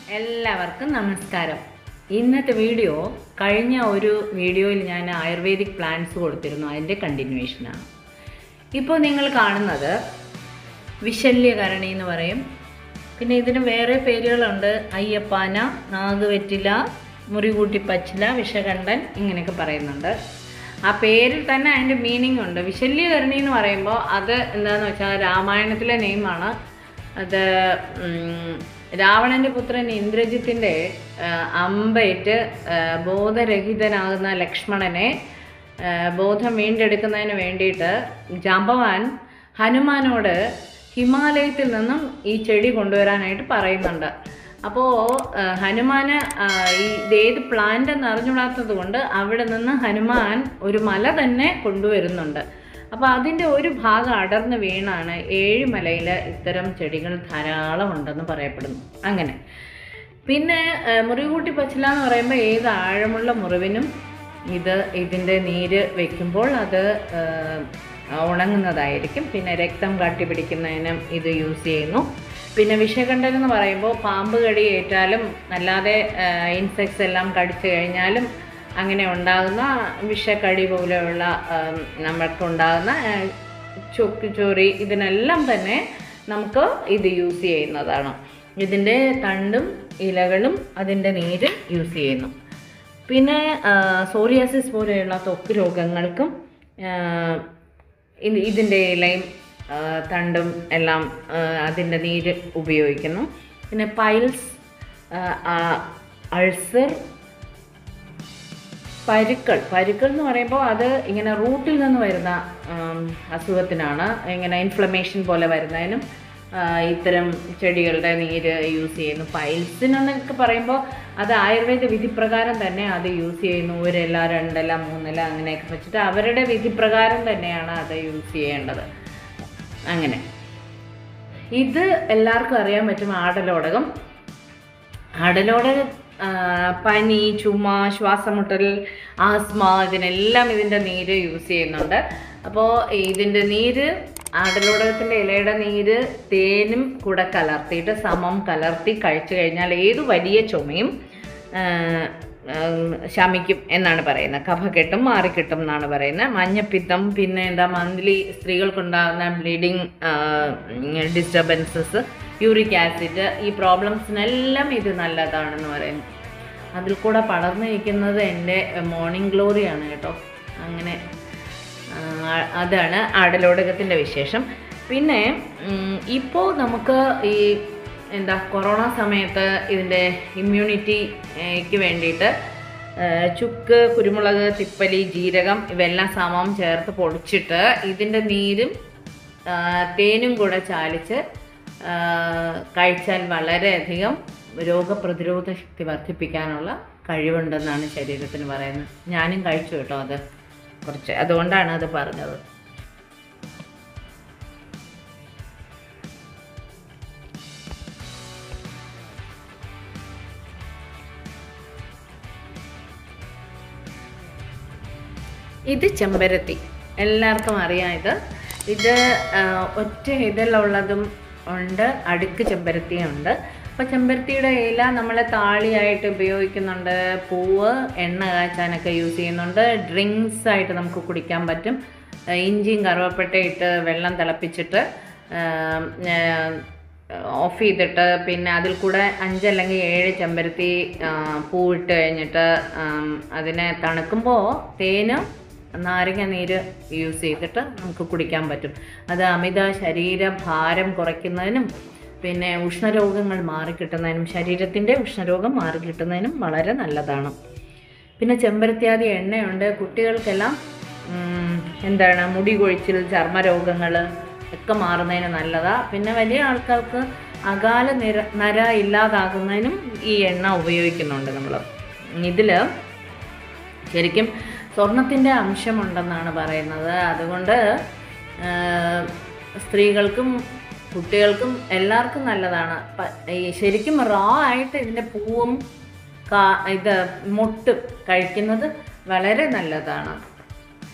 എല്ലാവർക്കും നമസ്കാരം ഇന്നത്തെ വീഡിയോ കഴിഞ്ഞ ഒരു വീഡിയോയിൽ ഞാൻ ആയുർവേദിക് പ്ലാന്റ്സ് കൊടുത്തിരുന്നു അതിൻ്റെ കണ്ടിന്യൂവേഷനാണ് ഇപ്പോൾ നിങ്ങൾ കാണുന്നത് വിശല്യകരണി എന്ന് പറയും പിന്നെ ഇതിന് വേറെ പേരുകളുണ്ട് അയ്യപ്പാന നാഗുവെറ്റില മുറികൂട്ടി പച്ചില വിഷകണ്ഠൻ ഇങ്ങനെയൊക്കെ പറയുന്നുണ്ട് ആ പേരിൽ തന്നെ അതിൻ്റെ മീനിങ് ഉണ്ട് വിശല്യകരണി എന്ന് പറയുമ്പോൾ അത് എന്താണെന്ന് വെച്ചാൽ രാമായണത്തിലെ നെയിമാണ് അത് ഉം, രാവണൻ്റെ പുത്രൻ ഇന്ദ്രജിത്തിൻ്റെ ആ, അമ്പേറ്റ് ആ, ബോധരഹിതനാകുന്ന ലക്ഷ്മണനെ ആ, ബോധം വീണ്ടെടുക്കുന്നതിന് വേണ്ടിയിട്ട് ജാമ്പവാൻ ഹനുമാനോട് ഹിമാലയത്തിൽ നിന്നും ഈ ചെടി കൊണ്ടുവരാനായിട്ട് പറയുന്നുണ്ട് അപ്പോൾ ഹനുമാന് ആ, ഈ ഇത് ഏത് പ്ലാന്റ് എന്ന് അറിഞ്ഞുകൂടാത്തത് കൊണ്ട് അവിടെ നിന്ന് ഹനുമാൻ ഒരു മല തന്നെ കൊണ്ടുവരുന്നുണ്ട് അപ്പോൾ അതിൻ്റെ ഒരു ഭാഗം അടർന്ന് വീണാണ് ഏഴിമലയിൽ ഇത്തരം ചെടികൾ ധാരാളം ഉണ്ടെന്ന് പറയപ്പെടുന്നു അങ്ങനെ പിന്നെ ആ, മുറികൂട്ടി പച്ചില എന്ന് പറയുമ്പോൾ ഏത് ആഴമുള്ള മുറിവിനും ഇത് ഇതിൻ്റെ നീര് വെക്കുമ്പോൾ അത് ആ, ഉണങ്ങുന്നതായിരിക്കും പിന്നെ രക്തം കാട്ടി പിടിക്കുന്നതിനും ഇത് യൂസ് ചെയ്യുന്നു പിന്നെ വിഷകണ്ഠൻ എന്ന് പറയുമ്പോൾ പാമ്പ് കടി ഏറ്റാലും അല്ലാതെ ഇൻസെക്ട്സ് എല്ലാം കടിച്ചു കഴിഞ്ഞാലും അങ്ങനെ ഉണ്ടാകുന്ന വിഷക്കടി പോലെയുള്ള ആം, നമ്മൾക്കുണ്ടാകുന്ന ആ, ചൊക്ക് ചൊറി ഇതിനെല്ലാം തന്നെ നമുക്ക് ഇത് യൂസ് ചെയ്യുന്നതാണ് ഇതിൻ്റെ തണ്ടും ഇലകളും അതിൻ്റെ നീര് യൂസ് ചെയ്യുന്നു പിന്നെ സോറിയാസിസ് പോലെയുള്ള ത്വക്ക് രോഗങ്ങൾക്കും ആ, ഇത് ഇതിൻ്റെ ഇലയും ആ, തണ്ടും എല്ലാം ആ, അതിൻ്റെ നീര് ഉപയോഗിക്കുന്നു പിന്നെ പൈൽസ് അൾസർ പരുക്കൾ പരുക്കൾ എന്ന് പറയുമ്പോൾ അത് ഇങ്ങനെ റൂട്ടിൽ നിന്ന് വരുന്ന ആം, അസുഖത്തിനാണ് ഇങ്ങനെ ഇൻഫ്ലമേഷൻ പോലെ വരുന്നതിനും ആ, ഇത്തരം ചെടികളുടെ നീര് യൂസ് ചെയ്യുന്നു പൈൽസിനെന്നൊക്കെ പറയുമ്പോൾ അത് ആയുർവേദ വിധിപ്രകാരം തന്നെ അത് യൂസ് ചെയ്യുന്നു ഒരില രണ്ടില മൂന്നില അങ്ങനെയൊക്കെ വെച്ചിട്ട് അവരുടെ വിധിപ്രകാരം തന്നെയാണ് അത് യൂസ് ചെയ്യേണ്ടത് അങ്ങനെ ഇത് എല്ലാവർക്കും അറിയാൻ പറ്റും ആടലോടകം ആടലോടെ ആ, പനി ചുമ ശ്വാസമുട്ടൽ ആസ്മ ഇതിനെല്ലാം ഇതിൻ്റെ നീര് യൂസ് ചെയ്യുന്നുണ്ട് അപ്പോൾ ഇതിൻ്റെ നീര് ആടലോടകത്തിൻ്റെ ഇലയുടെ നീര് തേനും കൂടെ കലർത്തിയിട്ട് സമം കലർത്തി കഴിച്ചു കഴിഞ്ഞാൽ ഏത് വലിയ ചുമയും ആ, ഉം, ശമിക്കും എന്നാണ് പറയുന്നത് കഫക്കെട്ടും മാറിക്കിട്ടും എന്നാണ് പറയുന്നത് മഞ്ഞപ്പിത്തം പിന്നെ എന്താ മന്ത്ലി സ്ത്രീകൾക്കുണ്ടാകുന്ന ബ്ലീഡിങ് ഡിസ്റ്റർബൻസസ് യൂറിക് ആസിഡ് ഈ പ്രോബ്ലംസിനെല്ലാം ഇത് നല്ലതാണെന്ന് പറയുന്നു അതിൽ കൂടെ പടർന്നിരിക്കുന്നത് എൻ്റെ മോർണിംഗ് ഗ്ലോറിയാണ് കേട്ടോ അങ്ങനെ ആ, അതാണ് ആടലോടകത്തിൻ്റെ വിശേഷം പിന്നെ ഇപ്പോൾ നമുക്ക് ഈ എന്താ കൊറോണ സമയത്ത് ഇതിൻ്റെ ഇമ്മ്യൂണിറ്റിക്ക് വേണ്ടിയിട്ട് ആ, ചുക്ക് കുരുമുളക് തിപ്പലി ജീരകം ഇവയെല്ലാം സമം ചേർത്ത് പൊടിച്ചിട്ട് ഇതിൻ്റെ നീരും ആ, തേനും കൂടെ ചാലിച്ച് ആ, കഴിച്ചാൽ വളരെയധികം രോഗപ്രതിരോധ ശക്തി വർദ്ധിപ്പിക്കാനുള്ള കഴിവുണ്ടെന്നാണ് ശരീരത്തിന് പറയുന്നത് ഞാനും കഴിച്ചു കേട്ടോ അത് കുറച്ച് അതുകൊണ്ടാണ് അത് പറഞ്ഞത് ഇത് ചെമ്പരത്തി എല്ലാവർക്കും അറിയാം ഇത് ഇത് ആ, ഒറ്റ ഇതിലുള്ളതും ഉണ്ട് അടുക്ക് ചെമ്പരത്തിയുണ്ട് അപ്പോൾ ചെമ്പരത്തിയുടെ ഇല നമ്മൾ താളിയായിട്ട് ഉപയോഗിക്കുന്നുണ്ട് പൂവ് എണ്ണ കാച്ചാനൊക്കെ യൂസ് ചെയ്യുന്നുണ്ട് ഡ്രിങ്ക്സ് ആയിട്ട് നമുക്ക് കുടിക്കാൻ പറ്റും ആ, ഇഞ്ചിയും കറുവപ്പട്ടയും ഇട്ട് വെള്ളം തിളപ്പിച്ചിട്ട് ആ, ആ, ഓഫ് ചെയ്തിട്ട് പിന്നെ അതിൽ കൂടെ അഞ്ചല്ലെങ്കിൽ ഏഴ് ചെമ്പരത്തി ആ, പൂവിട്ട് കഴിഞ്ഞിട്ട് ആം, അതിനെ തണുക്കുമ്പോൾ തേനും നാരങ്ങ നീര് യൂസ് ചെയ്തിട്ട് നമുക്ക് കുടിക്കാൻ പറ്റും അത് അമിത ശരീരഭാരം കുറയ്ക്കുന്നതിനും പിന്നെ ഉഷ്ണരോഗങ്ങൾ മാറിക്കിട്ടുന്നതിനും ശരീരത്തിൻ്റെ ഉഷ്ണരോഗം മാറിക്കിട്ടുന്നതിനും വളരെ നല്ലതാണ് പിന്നെ ചെമ്പരത്തിയാതി എണ്ണയുണ്ട് കുട്ടികൾക്കെല്ലാം ഉം, എന്താണ് മുടി കൊഴിച്ചിൽ ചർമ്മരോഗങ്ങൾ ഒക്കെ മാറുന്നതിന് നല്ലതാണ് പിന്നെ വലിയ ആൾക്കാർക്ക് അകാല നിര നര ഇല്ലാതാകുന്നതിനും ഈ എണ്ണ ഉപയോഗിക്കുന്നുണ്ട് നമ്മൾ ഇതിൽ ശരിക്കും സ്വർണത്തിൻ്റെ അംശമുണ്ടെന്നാണ് പറയുന്നത് അതുകൊണ്ട് ആ, സ്ത്രീകൾക്കും കുട്ടികൾക്കും എല്ലാവർക്കും നല്ലതാണ് പ- ഈ ശരിക്കും റോ ആയിട്ട് ഇതിൻ്റെ പൂവും കാ ഇത് മൊട്ടും കഴിക്കുന്നത് വളരെ നല്ലതാണ്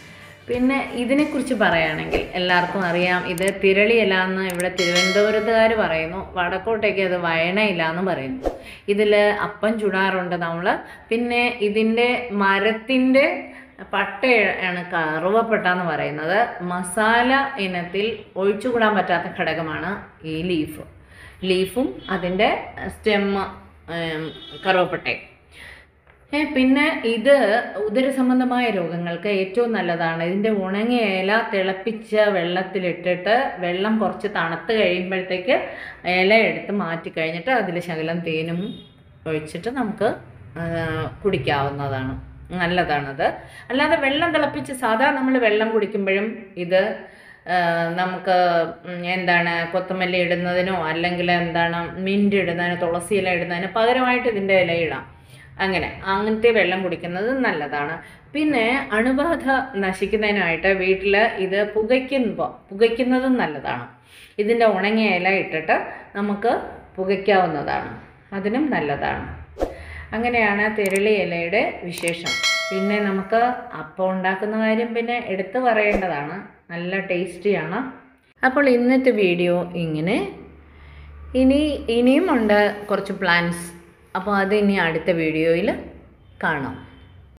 പിന്നെ ഇതിനെക്കുറിച്ച് പറയുകയാണെങ്കിൽ എല്ലാവർക്കും അറിയാം ഇത് തിരളിയില എന്ന് ഇവിടെ തിരുവനന്തപുരത്തുകാർ പറയുന്നു വടക്കോട്ടേക്ക് അത് വയണയില എന്ന് പറയുന്നു ഇതിൽ അപ്പം ചുടാറുണ്ട് നമ്മൾ പിന്നെ ഇതിൻ്റെ മരത്തിൻ്റെ പട്ടയാണ് കറുവപ്പട്ട എന്ന് പറയുന്നത് മസാല ഇനത്തിൽ ഒഴിച്ചുകൂടാൻ പറ്റാത്ത ഘടകമാണ് ഈ ലീഫ് ലീഫും അതിൻ്റെ സ്റ്റെമ്മ് കറുവപ്പട്ടയും ഏ, പിന്നെ ഇത് ഉദര സംബന്ധമായ രോഗങ്ങൾക്ക് ഏറ്റവും നല്ലതാണ് ഇതിൻ്റെ ഉണങ്ങിയ ഇല തിളപ്പിച്ച വെള്ളത്തിലിട്ടിട്ട് വെള്ളം കുറച്ച് തണുത്ത് കഴിയുമ്പോഴത്തേക്ക് ഇല എടുത്ത് മാറ്റി കഴിഞ്ഞിട്ട് അതിൽ ശകലം തേനും ഒഴിച്ചിട്ട് നമുക്ക് ആ, കുടിക്കാവുന്നതാണ് നല്ലതാണത് അല്ലാതെ വെള്ളം തിളപ്പിച്ച് സാധാ നമ്മൾ വെള്ളം കുടിക്കുമ്പോഴും ഇത് ആ, നമുക്ക് ഉം, എന്താണ് കൊത്തമല്ലി ഇടുന്നതിനോ അല്ലെങ്കിൽ എന്താണ് മിൻറ്റ് ഇടുന്നതിനോ തുളസി ഇല ഇടുന്നതിനോ പകരമായിട്ട് ഇതിൻ്റെ ഇല ഇടാം അങ്ങനെ അങ്ങനത്തെ വെള്ളം കുടിക്കുന്നത് നല്ലതാണ് പിന്നെ അണുബാധ നശിക്കുന്നതിനായിട്ട് വീട്ടിൽ ഇത് പുകയ്ക്കുമ്പോൾ പുകയ്ക്കുന്നതും നല്ലതാണ് ഇതിൻ്റെ ഉണങ്ങിയ ഇല ഇട്ടിട്ട് നമുക്ക് പുകയ്ക്കാവുന്നതാണ് അതിനും നല്ലതാണ് അങ്ങനെയാണ് തിരളി ഇലയുടെ വിശേഷം പിന്നെ നമുക്ക് അപ്പം ഉണ്ടാക്കുന്ന കാര്യം പിന്നെ എടുത്തു പറയേണ്ടതാണ് നല്ല ടേസ്റ്റിയാണ് അപ്പോൾ ഇന്നത്തെ വീഡിയോ ഇങ്ങനെ ഇനി ഇനിയും ഉണ്ട് കുറച്ച് പ്ലാൻസ് അപ്പോൾ അത് ഇനി അടുത്ത വീഡിയോയിൽ കാണാം